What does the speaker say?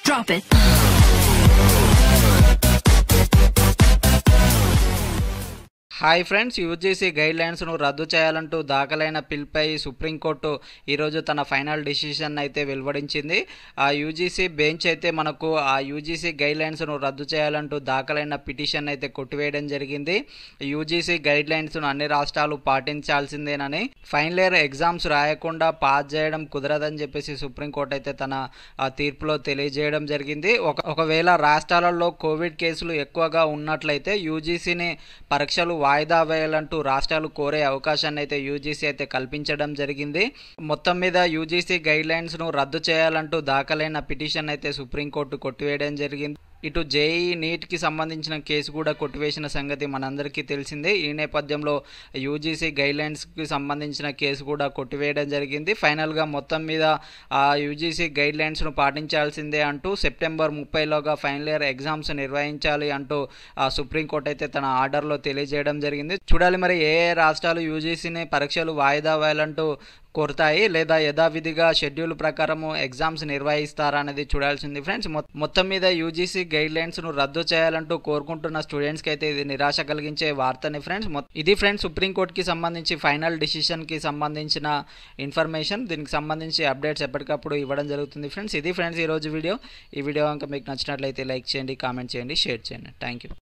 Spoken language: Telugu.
Drop it. Hi friends UGC guide లైన్స్ను రద్దు చేయాలంటూ దాఖలైన పిల్పై సుప్రీంకోర్టు ఈరోజు తన ఫైనల్ డిసిషన్ అయితే వెలువడించింది ఆ యూజీసీ బెంచ్ అయితే మనకు ఆ యూజీసీ గైడ్ లైన్స్ను రద్దు చేయాలంటూ దాఖలైన పిటిషన్ అయితే కొట్టివేయడం జరిగింది యూజీసీ గైడ్ లైన్స్ను అన్ని రాష్ట్రాలు పాటించాల్సిందేనని ఫైనల్ ఇయర్ ఎగ్జామ్స్ రాయకుండా పాస్ చేయడం కుదరదని చెప్పేసి సుప్రీంకోర్టు అయితే తన ఆ తీర్పులో తెలియజేయడం జరిగింది ఒక ఒకవేళ రాష్ట్రాలలో కోవిడ్ కేసులు ఎక్కువగా ఉన్నట్లయితే యూజీసీని పరీక్షలు వాయిదా వేయాలంటూ రాష్ట్రాలు కోరే అవకాశాన్ని అయితే యూజీసీ అయితే కల్పించడం జరిగింది మొత్తం మీద యూజీసీ గైడ్ లైన్స్ను రద్దు చేయాలంటూ దాఖలైన పిటిషన్ అయితే సుప్రీంకోర్టు కొట్టివేయడం జరిగింది ఇటు జేఈ నీట్కి సంబంధించిన కేసు కూడా కొట్టివేసిన సంగతి మనందరికీ తెలిసిందే ఈ నేపథ్యంలో యూజీసీ గైడ్లైన్స్కి సంబంధించిన కేసు కూడా కొట్టివేయడం జరిగింది ఫైనల్గా మొత్తం మీద ఆ యూజీసీ గైడ్లైన్స్ను పాటించాల్సిందే అంటూ సెప్టెంబర్ ముప్పైలోగా ఫైనల్ ఇయర్ ఎగ్జామ్స్ నిర్వహించాలి అంటూ ఆ సుప్రీంకోర్టు అయితే తన ఆర్డర్లో తెలియజేయడం జరిగింది చూడాలి మరి ఏ ఏ రాష్ట్రాలు యూజీసీని పరీక్షలు వాయిదా వేయాలంటూ కోరుతాయి లేదా యథావిధిగా షెడ్యూల్ ప్రకారము ఎగ్జామ్స్ నిర్వహిస్తారా అనేది చూడాల్సింది ఫ్రెండ్స్ మొ- మొత్తం మీద యూజీసీ గైడ్ లైన్స్ను రద్దు చేయాలంటూ కోరుకుంటున్న స్టూడెంట్స్కి అయితే ఇది నిరాశ కలిగించే వార్తని ఫ్రెండ్స్ మొ- ఇది ఫ్రెండ్స్ సుప్రీంకోర్టుకి సంబంధించి ఫైనల్ డిసిషన్కి సంబంధించిన ఇన్ఫర్మేషన్ దీనికి సంబంధించి అప్డేట్స్ ఎప్పటికప్పుడు ఇవ్వడం జరుగుతుంది ఫ్రెండ్స్ ఇది ఫ్రెండ్స్ ఈరోజు వీడియో ఈ వీడియో కనుక మీకు నచ్చినట్లయితే లైక్ చేయండి కామెంట్ చేయండి షేర్ చేయండి థ్యాంక్ యూ